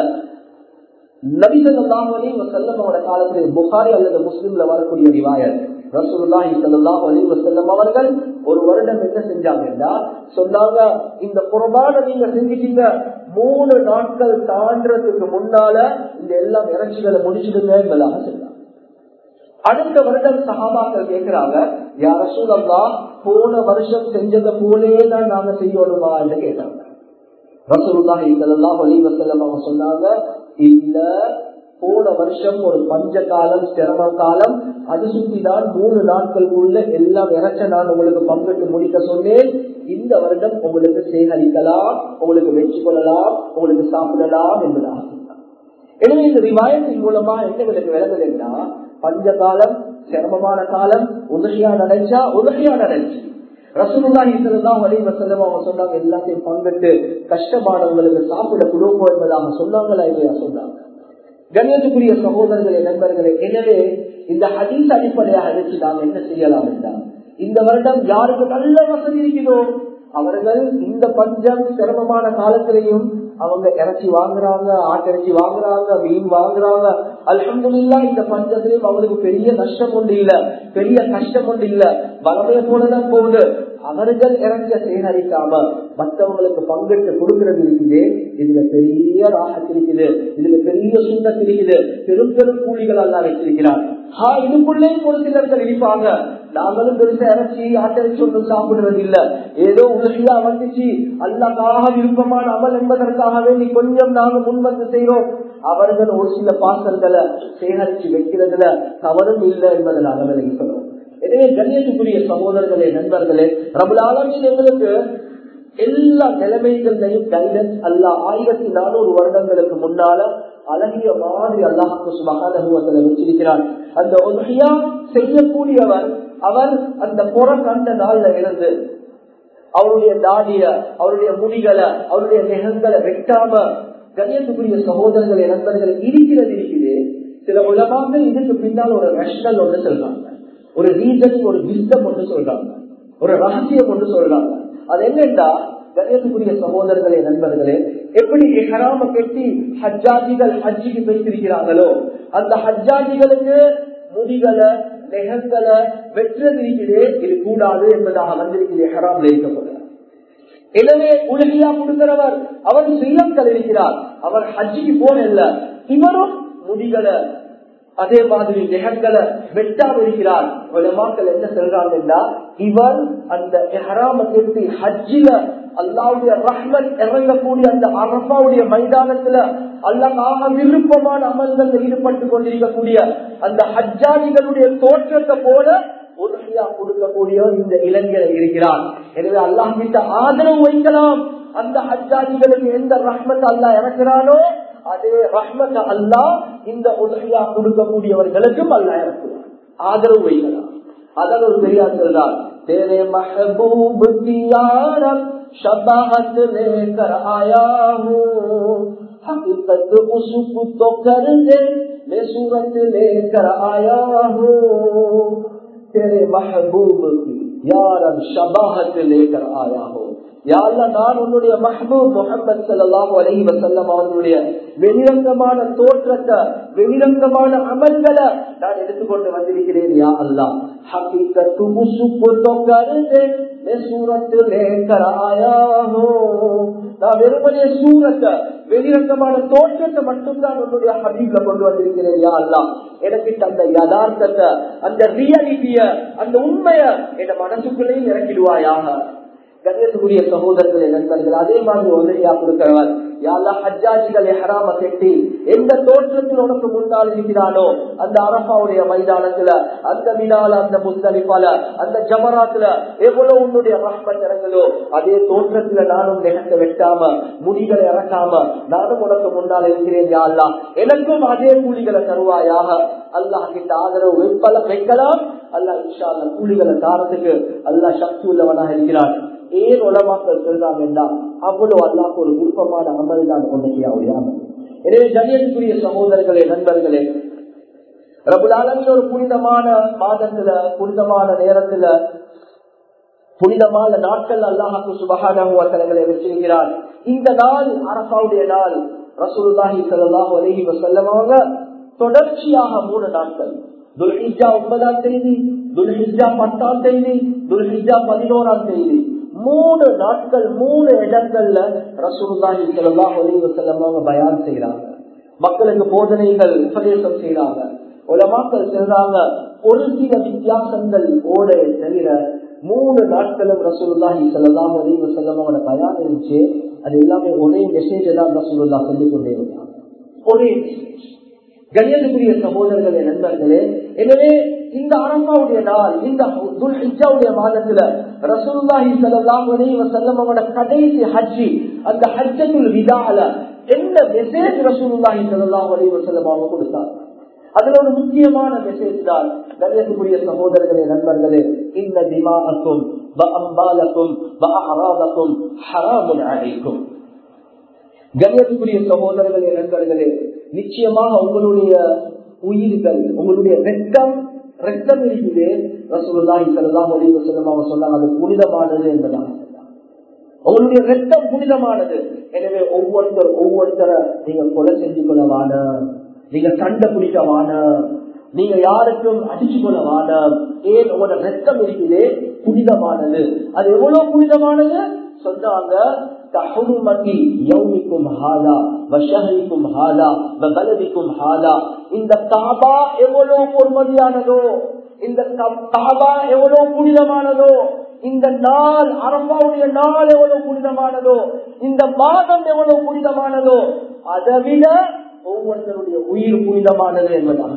நபிசல்லாஹ் அலி வசல்லமோட காலத்தில் புகாரி அல்லது முஸ்லிம்ல வரக்கூடிய ரிவாயத் ரசூலுல்லாஹி ஸல்லல்லாஹு அலைஹி வஸல்லம் அவர்கள் ஒரு வருடம் என்ன செஞ்சாங்கன்னா சொன்னாங்க இந்த குர்பானை நீங்க செஞ்சிட்டீங்க மூணு நாட்கள் தாண்டறதுக்கு முன்னால இந்த எல்லாம் இறைச்சிகளை முடிச்சிடுங்க என்பதாக சொன்னாங்க அடுத்த வருடம் சகாபாக்கள் கேட்கிறாங்க யார சூழல்லா போன வருஷம் செஞ்சதை போலே தான் நாங்க செய்யணுமா என்று கேட்டாங்க ரசூலுல்லாஹி ஸல்லல்லாஹு அலைஹி வஸல்லம் அவங்க சொன்னாங்க இல்ல போன வருஷம் ஒரு பஞ்ச காலம் சிரம காலம் அது சுத்திதான் மூணு நாட்களுக்குள்ள எல்லாம் இறைச்ச நான் உங்களுக்கு பங்கிட்டு முடிக்க சொன்னேன் இந்த வருடம் உங்களுக்கு சேகரிக்கலாம் உங்களுக்கு வெற்றி கொள்ளலாம் உங்களுக்கு சாப்பிடலாம் என்பதாக எனவே இந்த ரிவாயத்தின் மூலமா என்ன எனக்கு விளங்குதுன்னா பஞ்ச காலம் சிரமமான காலம் உதவியா நடச்சா உதவியா நடந்துச்சு ரசூலுல்லாஹி ஸல்லல்லாஹு அலைஹி வஸல்லம் அவங்க சொன்னாங்க எல்லாத்தையும் பங்கிட்டு கஷ்டமானவங்களுக்கு சாப்பிட கொடுப்போம் என்பதாக சொன்னாங்களா இல்லையா சொன்னாங்க கண்ணியத்துக்குரிய சகோதரர்களே நண்பர்களே எனவே இந்த ஹதீஸ் அடிப்படையாக வச்சு நாம் என்ன செய்யலாம் என்றால் இந்த வருடம் யாருக்கு நல்ல வசதி இருக்கிறதோ அவர்கள் இந்த பஞ்சம் சிரமமான காலத்திலையும் அவங்க இறைச்சி வாங்குறாங்க ஆட்டிறைச்சி வாங்குறாங்க மீன் வாங்குறாங்க அல்ஹம்துல்லா இந்த பஞ்சத்திலையும் அவருக்கு பெரிய நஷ்டம் ஒன்று இல்ல பெரிய கஷ்டம் ஒன்று இல்ல வளமைய போலதான் போகுது அவர்கள் இறங்க சேகரிக்காம மற்றவங்களுக்கு பங்கிட்டு கொடுக்கிறது இருக்குது இதுல பெரிய ராகத் இருக்குது இதுல பெரிய சுண்ணத் இருக்குது பெரும் பெரும் கூலிகள் எல்லாம் வச்சிருக்கிறார் ஆஹ் இதுக்குள்ளே ஒரு சிலர்கள் இருப்பாங்க நாங்களும் பெருசா இறைச்சி ஆட்டரிச்சு ஒன்றும் சாப்பிடுறது இல்ல ஏதோ உலகியா வந்துச்சு அல்லாக்காக விருப்பமான அமல் என்பதற்காகவே நீ கொஞ்சம் நாங்க முன் வந்து செய்யறோம் அவர்கள் ஒரு சில பாசல்களை சேகரிச்சு வைக்கிறதுல தவறும் இல்லை என்பதை நாங்கள் விளங்கிக்கிறோம் எனவே கண்ணியத்துக்குரிய சகோதரர்களே நண்பர்களே பிரபலாளமின் எங்களுக்கு எல்லா நிலைமைகளையும் கைடன்ஸ் அல்ல ஆயிரத்தி நானூறு வருடங்களுக்கு முன்னால அழகிய மாதிரி அல்லாஹு சுபகான வச்சிருக்கிறார் அந்த உதவியா செய்யக்கூடியவர் அவர் அந்த புற கண்ட நாள்ல இருந்து அவருடைய தாடிய அவருடைய முடிகளை அவருடைய நெகங்களை வெட்டாம கண்ணியத்துக்குரிய சகோதரர்கள் நண்பர்கள் இருக்கிறது இருக்குது சில உலகங்கள் இதுக்கு பின்னால் ஒரு ரஷ்னல் ஒன்று சொல்றாங்க ஒரு ரீசன் ஒரு விஸ்டம் ஒன்று சொல்றாங்க ஒரு ரகசியம் ஒன்று சொல்றாங்க அது என்னன்னா கணேசக்குரிய சகோதரர்களே நண்பர்களே எப்படி ஹராம கட்டி ஹஜ்ஜாஜிகள் ஹஜ்ஜிக்கு வைத்திருக்கிறாங்களோ அந்த ஹஜ்ஜாஜிகளுக்கு முடிகளை நெகங்களை வெற்றதிருக்கிறே இது கூடாது என்பதாக வந்திருக்கிறே ஹராம்ல இருக்கப்படுகிறார் எனவே உலகியா கொடுக்கிறவர் அவர் ஸ்ரீலங்கல் இருக்கிறார் அவர் ஹஜ்ஜிக்கு போனல்ல இவரும் முடிகளை அதே மாதிரி நெகங்களை வெட்டாம இருக்கிறார் மக்கள் என்ன சொல்றாங்கன்னா இவர் அந்த ஹராமத்திற்கு ஹஜ்ஜில அல்லாவுடைய ரஹ்மத் இறங்கக்கூடிய அந்த அரபாவுடைய மைதானத்துல அல்லாஹ் விருப்பமான அமல்கள் ஈடுபட்டு கொண்டிருக்கக்கூடிய அந்த ஹஜ்ஜாதிகளுடைய தோற்றத்தை போல உறுதியா கொடுக்கக்கூடிய இந்த இளைஞர் இருக்கிறார் எனவே அல்லாஹ் கிட்ட ஆதரவு வைக்கலாம் அந்த ஹஜ்ஜாதிகளுக்கு எந்த ரஹ்மத் அல்லாஹ் இறக்குறானோ அதே ரஹ்மத் அல்லாஹ் இந்த உதவியா கொடுக்கக்கூடியவர்களுக்கும் அல்லாஹ் இறக்குவார் ஆதரவு வைக்கலாம் அதான் ஒரு பெரியார் சொல்றார் तेरे महबूब की यारब शबाहत लेकर आया हूँ हकीकत उसको तो कर दे मैं सूरत लेकर आया हूँ तेरे महबूब की यारब शबाहत लेकर आया हूँ யாழ்ல நான் உன்னுடைய மஹபூப் முகமது சல்லாஹூ அலஹி வசல்லம் அவர்களுடைய வெளிரங்கமான தோற்றத்தை வெளிரங்கமான அமல்களை நான் எடுத்துக்கொண்டு வந்திருக்கிறேன் யா அல்லா ஹக்கீக்கத்து முசுப்பு தொக்கருது சூரத்து லேக்கர் ஆயாஹோ நான் வெறுமனே சூரத்தை வெளிரங்கமான தோற்றத்தை மட்டும்தான் உன்னுடைய ஹபீப்ல கொண்டு வந்திருக்கிறேன் யா அல்லா எனக்கு அந்த யதார்த்தத்தை அந்த ரியாலிட்டிய அந்த உண்மைய என் மனசுக்குள்ளேயும் இறக்கிடுவாயாக கண்ணியத்துக்குரிய சகோதரர்களே நண்பர்கள் அதே மாதிரி உதவியா கொடுக்கிறவர் யாரா ஹஜ்ஜாஜிகளை ஹராம கட்டி எந்த தோற்றத்தில் உனக்கு முன்னால் இருக்கிறானோ அந்த அரபாவுடைய மைதானத்துல அந்த வினால அந்த முஸ்தலிப்பால அந்த ஜமராத்துல எவ்வளவு உன்னுடைய ரஹ்மத் இறங்குதோ அதே தோற்றத்துல நானும் நிகழ்த்த வெட்டாம முடிகளை இறக்காம நானும் உனக்கு முன்னால் இருக்கிறேன் யாழ்லா எனக்கும் அதே கூலிகளை தருவாயாக அல்லாஹ் கிட்ட ஆதரவு வைப்பல வைக்கலாம் அல்லாஹ் இன்ஷா அல்லா கூலிகளை தாரத்துக்கு அல்லாஹ் சக்தி உள்ளவனாக இருக்கிறான் ஏன் உலமாக்கள் சொல்றாங்கன்னா அவ்வளவு அல்லாஹ் ஒரு விருப்பமான அமல் தான் உன்னையாவுடைய அமல் எனவே ஜனியத்துக்குரிய சகோதரர்களே நண்பர்களே ரபுலாலமின் ஒரு புனிதமான மாதத்துல புனிதமான நேரத்துல புனிதமான நாட்கள் அல்லாஹாக்கு சுபகானங்களை வச்சிருக்கிறார் இந்த நாள் அரசாவுடைய நாள் ரசூலுல்லாஹி சல்லாஹ் அலஹி வசல்லமாக தொடர்ச்சியாக மூணு நாட்கள் துல்ஹிஜா ஒன்பதாம் தேதி துல்ஹிஜா பத்தாம் தேதி துல்ஹிஜா பதினோராம் தேதி மூணு நாட்கள் மூணு இடங்கள்ல ரசூலுல்லாஹி ஸல்லல்லாஹு அலைஹி வஸல்லம் அவங்க பயான் செய்யறாங்க மக்களுக்கு போதனைகள் உபதேசம் செய்யறாங்க உலமாக்கள் சொல்றாங்க ஒரு சில வித்தியாசங்கள் ஓட தவிர மூணு நாட்களும் ரசூலுல்லாஹி ஸல்லல்லாஹு அலைஹி வஸல்லம் அவங்களோட பயான் இருந்துச்சு அது எல்லாமே ஒரே மெசேஜ் தான் ரசூலுல்லாஹ் சொல்லிக் கொண்டே இருந்தாங்க ஒரே மெசேஜ் கண்ணியத்துக்குரிய சகோதரர்களே நண்பர்களே எனவே இந்த அரசாவுடைய நாள் இந்த துல்ஹிஜாவுடைய மாதத்துல ரசூலுல்லாஹி ஸல்லல்லாஹு அலைஹி வஸல்லம் அவரோட கடைசி ஹஜ்ஜி அந்த ஹஜ்ஜத்துல் விதால என்ன மெசேஜ் ரசூலுல்லாஹி ஸல்லல்லாஹு அலைஹி வஸல்லம் அவங்க கொடுத்தாங்க அதுல ஒரு முக்கியமான மெசேஜ் தான் கண்ணியத்துக்குரிய சகோதரர்களே நண்பர்களே இந்த திமாக்கும் அம்பாலக்கும் அராதக்கும் ஹராமுன் அழைக்கும் கண்ணியத்துக்குரிய சகோதரர்களே நண்பர்களே நிச்சயமாக உங்களுடைய உயிர்கள் உங்களுடைய ரத்தம் ரத்தம் இருக்குது ரசூலுல்லாஹி ஸல்லல்லாஹு அலைஹி வஸல்லம் அவங்க சொன்னாங்க அது புனிதமானது என்பதாக உங்களுடைய ரத்தம் புனிதமானது எனவே ஒவ்வொருத்தர் ஒவ்வொருத்தரை நீங்க கொலை செஞ்சு கொள்ளவான நீங்க சண்டை பிடிக்கவான நீங்க யாருக்கும் அடிச்சு கொள்ளவான ஏன் உங்களோட ரத்தம் இருக்குது புனிதமானது அது எவ்வளவு புனிதமானது சொன்னாங்க كحرمتي يومكم هذا وشهركم هذا وبلدكم هذا இந்த காபா எவ்வளவு பொறுமதியானதோ இந்த காபா எவ்வளவு புனிதமானதோ இந்த நாள் அரபாவுடைய நாள் எவ்வளவு புனிதமானதோ இந்த மாதம் எவ்வளவு புனிதமானதோ அதை விட ஒவ்வொருத்தருடைய உயிர் புனிதமானது என்பதாக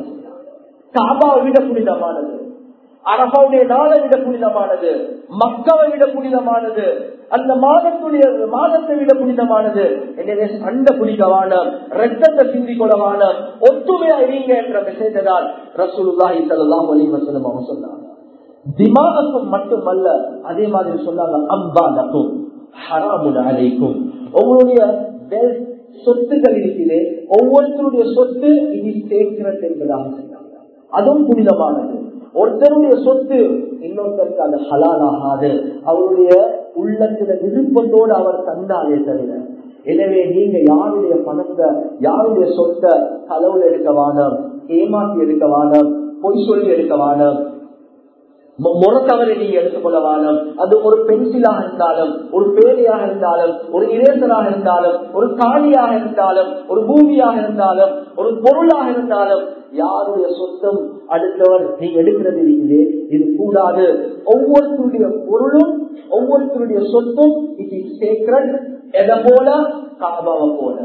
காபாவை விட புனிதமானது அரபாவுடைய நாளை விட புனிதமானது மக்களை விட புனிதமானது அந்த மாதத்துடைய மாதத்தை விட புனிதமானது எனவே சண்டை புனிதமான ரத்தத்தை சிந்தி கொள்ளவான ஒத்துமையா இருங்க என்ற மெசேஜ் தான் ரசூலுல்லாஹி ஸல்லல்லாஹு அலைஹி வஸல்லம் அவங்க சொன்னாங்க திமாகக்கும் மட்டுமல்ல அதே மாதிரி சொன்னாங்க அம்பாலக்கும் ஹராமுன் அலைக்கும் உங்களுடைய சொத்துக்கள் இருக்கிறே ஒவ்வொருத்தருடைய சொத்து இது சேர்க்கிறது என்பதாக சொன்னாங்க அதுவும் புனிதமானது ஒருத்தருடைய சொத்து இன்னொருத்தருக்கு அது ஹலால் ஆகாது அவருடைய உள்ளத்துல விருப்பத்தோடு அவர் தந்தாலே தவிர எனவே நீங்க யாருடைய பணத்தை யாருடைய சொத்தை களவுல எடுக்க வானம் ஏமாத்தி எடுக்க வானம் பொய் சொல்லி எடுக்க வானம் முறத்தவரை நீங்க எடுத்துக்கொள்ள வானம் அது ஒரு பென்சிலாக இருந்தாலும் ஒரு பேழையாக இருந்தாலும் ஒரு இளைஞராக இருந்தாலும் ஒரு காணியாக இருந்தாலும் ஒரு பூமியாக இருந்தாலும் ஒரு பொருளாக இருந்தாலும் யாருடைய சொத்தம் அடுத்தவர் நீங்க எடுக்கிறது இருக்குது இது கூடாது ஒவ்வொருத்தருடைய பொருளும் ஒவ்வொருத்தருடைய சொத்தும் இட் இஸ் சேக்ரட் எதை போல காபாவை போல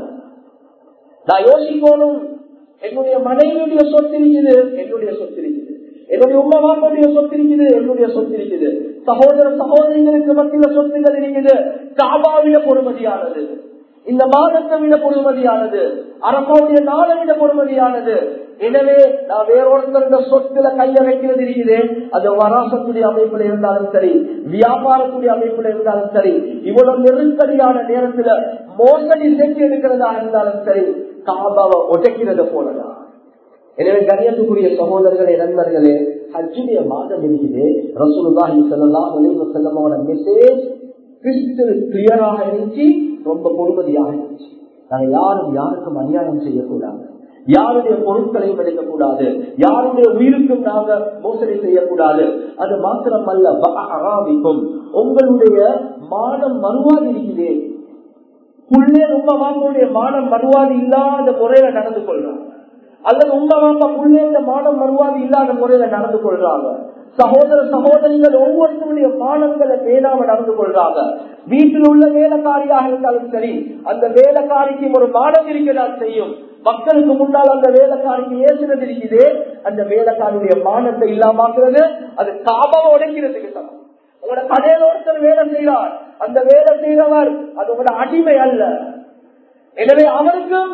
நான் யோசிக்கணும் என்னுடைய மனைவியுடைய சொத்து இருக்குது என்னுடைய சொத்து இருக்குது என்னுடைய உமா மாப்பாவுடைய சொத்து இருக்குது என்னுடைய சொத்து இருக்குது சகோதர சகோதரிகளுக்கு மத்தியில சொத்துகள் இருக்குது காபாவிட பொறுமதியானது இந்த மாதத்தை விட பொறுமதியானது அரசாவுடைய நாளை விட பொறுமதியானது எனவே நான் வேறொருத்தருடைய சொத்துல கைய வைக்கிறது இருக்குது அது வராசத்துடைய அமைப்புல இருந்தாலும் சரி வியாபாரத்துடைய அமைப்புல இருந்தாலும் சரி இவ்வளவு நெருக்கடியான நேரத்துல மோசடி செஞ்சு எடுக்கிறதா இருந்தாலும் சரி காபாவை உடைக்கிறது போலதான் எனவே கண்ணியத்துக்குரிய சகோதரர்களே நண்பர்களே ஹஜ்ஜுடைய மாதம் இருக்குது ரசூலுல்லாஹி ஸல்லல்லாஹு அலைஹி வஸல்லமோட மெசேஜ் கிறிஸ்டல் கிளியராக இருந்துச்சு ரொம்ப பொறுமதியாக இருந்துச்சு நாங்க யாரும் யாருக்கும் அநியாயம் செய்யக்கூடாது யாருடைய பொருட்களையும் எடுக்கக்கூடாது யாருடைய உயிருக்கும் நாங்க மோசடி செய்யக்கூடாது அது மாத்திரமல்ல அராபிக்கும் உங்களுடைய மானம் மறுவாதி இருக்குதே புள்ளே உங்க மாமாவுடைய மானம் மறுவாதி இல்லாத முறையில நடந்து கொள்றாங்க அல்லது உங்க மாமா புள்ளே இந்த மானம் மறுவாதி இல்லாத முறையில நடந்து கொள்றாங்க சகோதர சகோதரிகள் ஒவ்வொருத்தருடைய மானங்களை பேணாம நடந்து கொள்றாங்க வீட்டில் உள்ள வேலைக்காரியாக இருந்தாலும் சரி அந்த வேலைக்காரிக்கு ஒரு மானம் இருக்கதான் செய்யும் மக்களுக்கு முன்னால் அந்த வேலைக்காரிக்கு ஏசுறது இருக்குது அந்த வேலைக்காரியுடைய மானத்தை இல்லாமக்கிறது அது காபாவை உடைக்கிறதுக்கு சமம் உங்களோட கடையில ஒருத்தர் வேலை செய்கிறார் அந்த வேலை செய்கிறவர் அது உங்களோட அடிமை அல்ல எனவே அவருக்கும்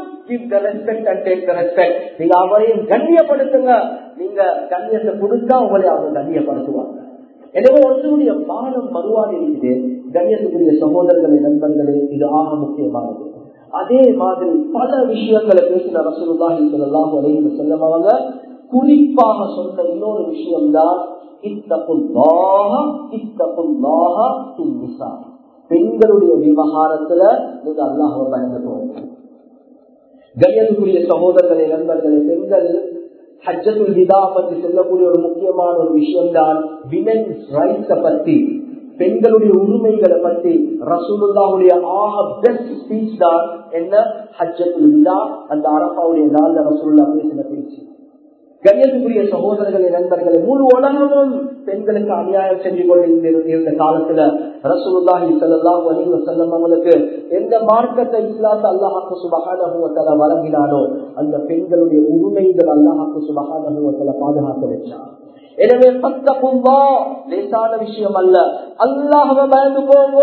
நீங்க அவரையும் கண்ணியப்படுத்துங்க நீங்க கண்ணியத்தை கொடுத்தா உங்களை அவங்க கண்ணியப்படுத்துவாங்க எனவே ஒருத்தருடைய மானம் மறுவாதி இருக்குது கண்ணியத்துக்குரிய சகோதரர்களே நண்பர்களே இது ஆக முக்கியமானது அதே மாதிரி பல விஷயங்களை பேசின ரசூலுல்லாஹி ஸல்லல்லாஹு அலைஹி வஸல்லம் அவங்க குறிப்பாக சொன்ன இன்னொரு விஷயம் தான் இத்தகுல்லாஹ இத்தகுல்லாஹ நிசா பெண்களுடைய விவகாரத்துல நீங்க அல்லாஹ் பயந்து போங்க கண்ணியத்துக்குரிய சகோதரர்களே நண்பர்களே பெண்கள் ஹஜ்ஜத்துல் விதா பற்றி சொல்லக்கூடிய ஒரு முக்கியமான ஒரு விஷயம் தான் விமென்ஸ் ரைட்ஸ பத்தி பெண்களுடைய உரிமைகளை பற்றி ரசூலுல்லாவுடைய ஆக பெஸ்ட் ஸ்பீச் தான் என்ன ஹஜ்ஜத்துல் விதா அந்த அரபாவுடைய நாள்ல ரசூல்லா பேசின பேச்சு கண்ணியத்துக்குரிய சகோதரர்களே நண்பர்களே முழு உலகமும் பெண்களுக்கு அநியாயம் செஞ்சு கொண்டு இருந்த காலத்துல ரசூலுல்லாஹி ஸல்லல்லாஹு அலைஹி வஸல்லம் அவங்களுக்கு எந்த மார்க்கத்தை இஸ்லாத்தை அல்லாஹ்க்கு சுப்ஹானஹு வ தஆலா வழங்கினானோ அந்த பெண்களுடைய உரிமைகள் அல்லாஹ்க்கு சுப்ஹானஹு வ தஆலா பாதுகாத்து வச்சான் எனவே பத்தகுல்லா லேசான விஷயம் அல்ல அல்லாஹ்வை பயந்துக்கோங்க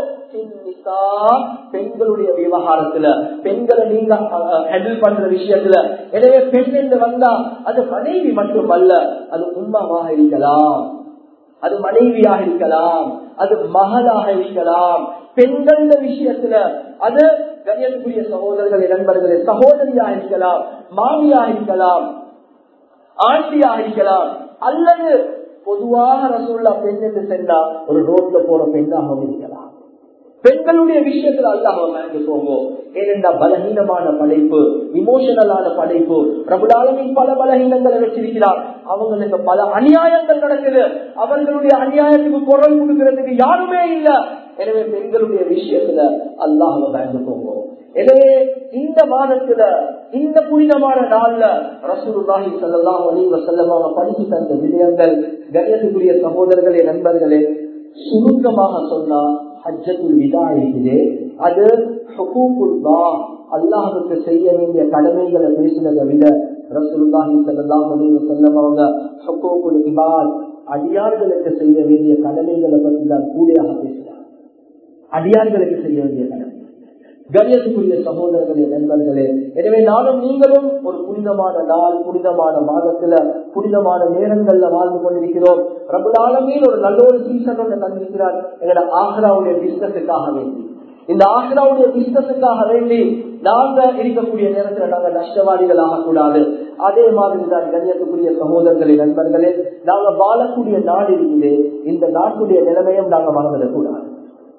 பெண்களுடைய விவகாரத்துல பெண்களை நீங்க ஹேண்டில் பண்ற விஷயத்துல எனவே பெண் என்று வந்தா அது மனைவி மட்டுமல்ல அது உண்மாவாக இருக்கலாம் அது மனைவியாக இருக்கலாம் அது மகளாக இருக்கலாம் பெண்கள் விஷயத்துல அது கண்ணியத்துக்குரிய சகோதரர்களே நண்பர்களே சகோதரியாக இருக்கலாம் மாமியாக இருக்கலாம் ஆண்டியாக இருக்கலாம் அல்லது பொதுவாக ரசூல்லா பெண் என்று சென்றா ஒரு ரோட்ல போற பெண்ணாகவும் இருக்கலாம் பெண்களுடைய விஷயத்துல அல்லாஹ் வாங்கி போவோம் ஏனென்றா பலகீனமான படைப்பு இமோஷனலான படைப்பு பிரபுலாலமின் பல பலகீனங்களை வச்சிருக்கிறார் அவங்களுக்கு பல அநியாயங்கள் நடக்குது அவர்களுடைய அநியாயத்துக்கு குரல் கொடுக்கிறதுக்கு யாருமே இல்ல எனவே பெண்களுடைய விஷயத்துல அல்லாஹ் வாங்கி போவோம் எனவே இந்த மாதத்துல இந்த புனிதமான நாள்ல ரசூலுல்லாஹி ஸல்லல்லாஹு அலைஹி வஸல்லம் அவங்க படிச்சு தந்த விடயங்கள் கண்ணியத்துக்குரிய சகோதரர்களே நண்பர்களே சுருக்கமாக சொன்னா ஹஜ்ஜத்துல் விதா இருக்குது அது அல்லாஹுக்கு செய்ய வேண்டிய கடமைகளை பேசினதை விட ரசூலுல்லாஹி ஸல்லல்லாஹு அலைஹி வஸல்லம் அவங்க ஹுகூகுல் இபாத் அடியார்களுக்கு செய்ய வேண்டிய கடமைகளை பற்றி தான் கூடியாக பேசினார் அடியார்களுக்கு செய்ய வேண்டிய கடமை கண்ணியத்துக்குரிய சகோதரர்களே நண்பர்களே எனவே நானும் நீங்களும் ஒரு புனிதமான நாள் புனிதமான மாதத்துல புனிதமான நேரங்கள்ல வாழ்ந்து கொண்டிருக்கிறோம் பிரபுலாலமே ஒரு நல்ல ஒரு சீசன் ஒன்று தந்திருக்கிறார் எங்களோட ஆக்ராவுடைய பிசினஸுக்காக வேண்டி இந்த ஆக்ராவுடைய பிசினஸுக்காக வேண்டி நாங்க இருக்கக்கூடிய நேரத்துல நாங்க நஷ்டவாதிகள் ஆகக்கூடாது அதே மாதிரி தான் கண்ணியத்துக்குரிய சகோதரர்களே நண்பர்களே நாங்க வாழக்கூடிய நாடு இருக்குது இந்த நாட்டுடைய நிலைமையும் நாங்க மறந்துடக்கூடாது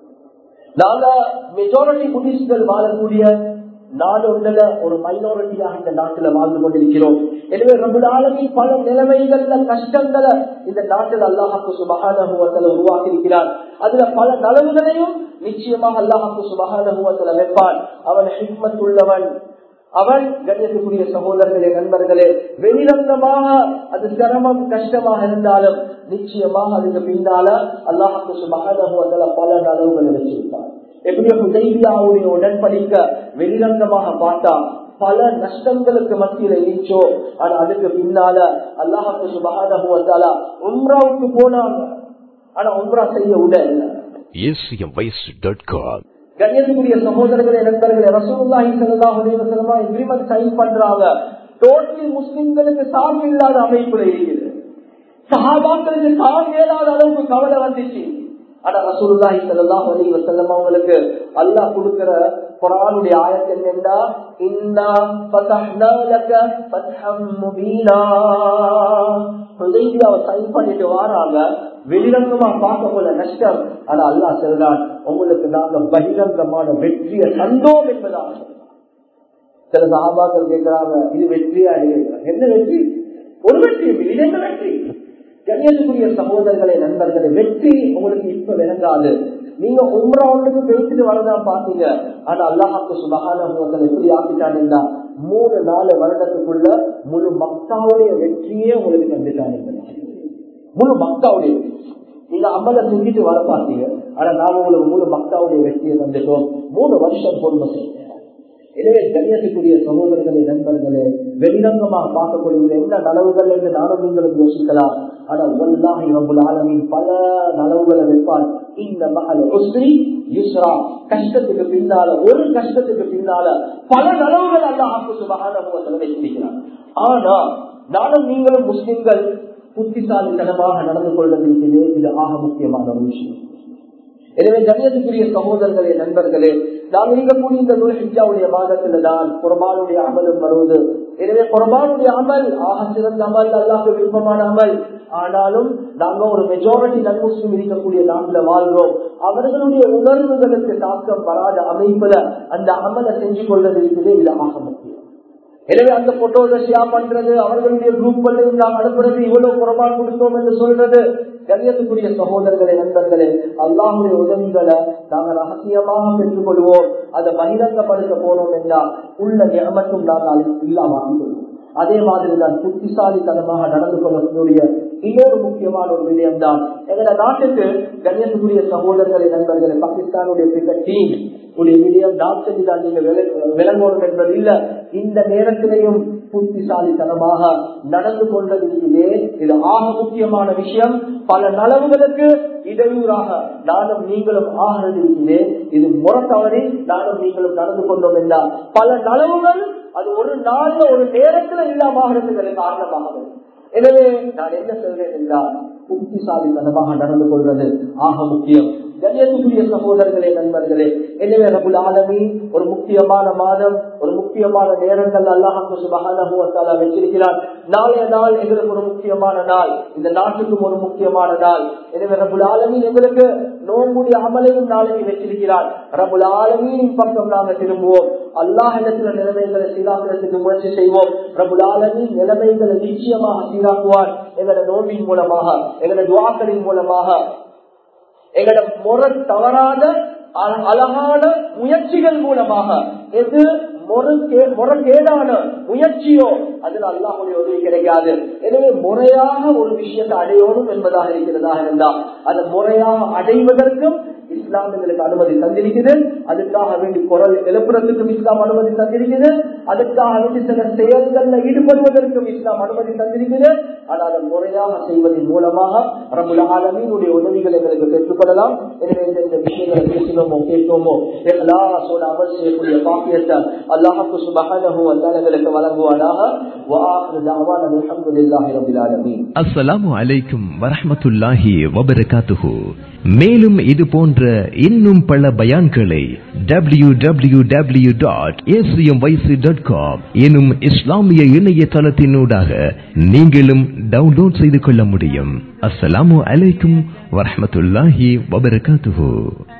நாங்க மெஜாரிட்டி புத்திஸ்ட்கள் வாழக்கூடிய நாடு ஒன்றில் ஒரு மைனாரிட்டியாக இந்த நாட்டில் வாழ்ந்து கொண்டிருக்கிறோம் எனவே நம்மளாலும் பல நிலைமைகள்ல கஷ்டங்களை இந்த நாட்டில் அல்லாஹாக்கு சுபகானுவத்தில் உருவாக்கி இருக்கிறார் அதுல பல நலவுகளையும் நிச்சயமாக அல்லாஹாக்கு சுபகானுவத்தில் வைப்பான் அவன் ஹிக்மத் உள்ளவன் அவன் கண்ணியத்துக்குரிய சகோதரர்களே நண்பர்களே வெளிரங்கமாக அது சிரமம் கஷ்டமாக இருந்தாலும் நிச்சயமாக அதுக்கு பின்னால அல்லாஹாக்கு சுபகானுவத்தில் பல நலவுகளை வச்சிருப்பான் எப்படியோ உதவியாவுடைய உடன்படிக்க வெளிரங்கமாக பார்த்தா பல நஷ்டங்களுக்கு மத்தியில இருந்துச்சோ ஆனா அதுக்கு பின்னால அல்லாஹாக்கு சுபகானுவத்தாலா உம்ராவுக்கு போனாங்க ஆனா உம்ரா செய்ய உடல் acmvoice.com கண்ணியத்துக்குரிய சகோதரர்களே நண்பர்களே ரசூலுல்லாஹி ஸல்லல்லாஹு அலைஹி வஸல்லம் எக்ரிமெண்ட் சைன் பண்றாங்க டோட்டலி முஸ்லிம்களுக்கு சாமி இல்லாத அமைப்புல இருக்குது சஹாபாக்களுக்கு தாங்க இயலாத அளவுக்கு கவலை வந்துச்சு ஆனா ரசூலுல்லாஹி ஸல்லல்லாஹு அலைஹி வஸல்லம் அவங்களுக்கு அல்லாஹ் கொடுக்கிற குர்ஆனுடைய ஆயத் என்னன்னா இன்னா ஃபதஹ்னா லக ஃபத்ஹம் முபீனா ஹுதைபியாவை சைன் பண்ணிட்டு வராங்க வெளிரங்கமா பார்க்க போல நஷ்டம் ஆனா அல்லாஹ் சொல்றான் உங்களுக்கு நாங்க பகிரங்கமான வெற்றியை தந்தோம் என்பதாக சில சகாபாக்கள் கேட்கிறாங்க இது வெற்றியா கேட்கிறாங்க என்ன வெற்றி ஒரு வெற்றி இது என்ன வெற்றி கண்ணியத்துக்குரிய சகோதரர்களே நண்பர்களே வெற்றி உங்களுக்கு இப்ப விளங்காது நீங்க உம்ரா ஒன்றுக்கு பேசிட்டு வரதான் பாத்தீங்க ஆனா அல்லாஹாக்கு சுபகான எப்படி ஆக்கிட்டாங்கன்னா மூணு நாலு வருடத்துக்குள்ள முழு மக்காவுடைய வெற்றியே உங்களுக்கு தந்துட்டாங்க முழு மக்காவுடைய நீங்க அம்மலை தூக்கிட்டு வர பார்த்தீங்க ஆனா நாம உங்களுக்கு முழு மக்காவுடைய வெற்றியை தந்துட்டோம் மூணு வருஷம் பொறுமை செய்ய எனவே கண்ணியத்துக்குரிய சகோதரர்களே நண்பர்களே வெளிரங்கமாக பார்க்கக்கூடிய என்ன நலவுகள் என்று நானும் நீங்களும் யோசிக்கலாம் ஆனா ஒல்லாஹி ரபுல் ஆலமின் பல நலவுகளை வைப்பான் இந்த மகள் உஸ்ரி யுஸ்ரா கஷ்டத்துக்கு பின்னால ஒரு கஷ்டத்துக்கு பின்னால பல நலவுகள் அல்லாஹ் சுபகான வைத்திருக்கிறார் ஆனா நானும் நீங்களும் முஸ்லிம்கள் புத்திசாலித்தனமாக நடந்து கொள்வதற்கு இது ஆக முக்கியமான ஒரு விஷயம் எனவே கண்ணியத்துக்குரிய சகோதரர்களே நண்பர்களே நாம் இருக்கக்கூடிய இந்த நூல்ஹிஜாவுடைய மாதத்துல தான் குரபானுடைய அமலும் வருவது எனவே குரபானுடைய அமல் ஆக சிறந்த அமல் அல்லாத விருப்பமான அமல் ஆனாலும் நாங்க ஒரு மெஜாரிட்டி நன் முஸ்லிம் இருக்கக்கூடிய நாட்டுல வாழ்றோம் அவர்களுடைய உணர்வுகளுக்கு தாக்கம் வராத அமைப்புல அந்த அமலை செஞ்சு கொள்வது இருக்குது இது ஆக முக்கியம் எனவே அந்த போட்டோவை ஷேர் பண்றது அவர்களுடைய குரூப்களையும் நாம் அனுப்புறது இவ்வளவு குரபான் கொடுத்தோம் என்று சொல்றது கண்ணியத்துக்குரிய சகோதரர்களே நண்பர்களே அல்லாஹுடைய உதவிகளை நாங்கள் ரகசியமாக பெற்றுக் கொள்வோம் அதை பகிரங்கப்படுத்த போனோம் என்றால் உள்ள நியமத்தும் நாங்கள் இல்லாமல் கொள்வோம் அதே மாதிரி தான் புத்திசாலித்தனமாக நடந்து கொள்ளக்கூடிய இன்னொரு முக்கியமான ஒரு விடயம் தான் எங்களோட நாட்டுக்கு கண்ணியத்துக்குரிய சகோதரர்களை நண்பர்களை பாகிஸ்தானுடைய கிரிக்கெட் டீம் உடைய விடயம் நான் செஞ்சுதான் நீங்க விளங்கணும் என்பது இல்ல இந்த நேரத்திலையும் புத்திசாலித்தனமாக நடந்து கொண்டதிலே இது ஆக முக்கியமான விஷயம் பல நலவுகளுக்கு இடையூறாக நானும் நீங்களும் ஆகிறதிலே இது முறத்தவரை நானும் நீங்களும் நடந்து கொண்டோம் என்றால் பல நலவுகள் அது ஒரு நாள்ல ஒரு நேரத்துல இல்லாமகிறதுக்கு காரணமாக எனவே நான் என்ன சொல்றேன் என்றால் புத்திசாலித்தனமாக நடந்து கொள்வது ஆக முக்கியம் கண்ணியத்துக்குரிய சகோதரர்களே நண்பர்களே எனவே ரபுல் ஆலமி ஒரு முக்கியமான மாதம் ஒரு முக்கியமான நேரங்கள் அல்லாஹு சுபகான வச்சிருக்கிறார் நாளைய நாள் எங்களுக்கு ஒரு முக்கியமான நாள் இந்த நாட்டுக்கும் ஒரு முக்கியமான நாள் எனவே ரபுல் ஆலமின் எங்களுக்கு நோம்புடைய அமலையும் நாளைக்கு வச்சிருக்கிறார் ரபுல் ஆலமின் பக்கம் நாங்கள் திரும்புவோம் அல்லாஹ் இடத்துல நிலைமைகளை சீராக்கிறதுக்கு முயற்சி செய்வோம் ரபுல் ஆலமின் நிலைமைகளை நிச்சயமாக சீராக்குவார் எங்களோட நோம்பின் மூலமாக எங்களோட துவாக்களின் மூலமாக எங்களோட முறை தவறாத அழகான முயற்சிகள் மூலமாக எது முறைகேடான முயற்சியோ அதில் அல்லாஹுடைய உதவி கிடைக்காது எனவே முறையாக ஒரு விஷயத்தை அடையணும் என்பதாக இருக்கிறதாக இருந்தால் அதை முறையாக அடைவதற்கும் இஸ்லாம் எங்களுக்கு அனுமதி தந்திருக்குது அதுக்காக வேண்டி குரல் எழுப்புறதுக்கும் இஸ்லாம் அனுமதி தந்திருக்குது அதுக்காக வேண்டி சில செயல்களில் ஈடுபடுவதற்கும் இஸ்லாம் அனுமதி தந்திருக்குது ஆனால் அதை முறையாக செய்வதன் மூலமாக ரபுல் ஆலமீனுடைய உதவிகள் எங்களுக்கு பெற்றுக்கொள்ளலாம் எனவே இந்த விஷயங்களை பேசினோமோ கேட்போமோ எல்லாசோட அமல் செய்யக்கூடிய பாக்கியத்தை அல்லாஹுக்கு சுபகானஹு எங்களுக்கு வழங்குவானாக அஸ்ஸலாமு அலைக்கும் வரஹமத்துல்லாஹி வபரகாத்துஹு மேலும் இது போன்ற இன்னும் பல பயான்களை W W W dot ACM YC dot com எனும் இஸ்லாமிய இணையதளத்தினூடாக நீங்களும் டவுன்லோட் செய்து கொள்ள முடியும் அஸ்ஸலாமு அலைக்கும் வரஹமத்துல்லாஹி வபரகாத்துஹு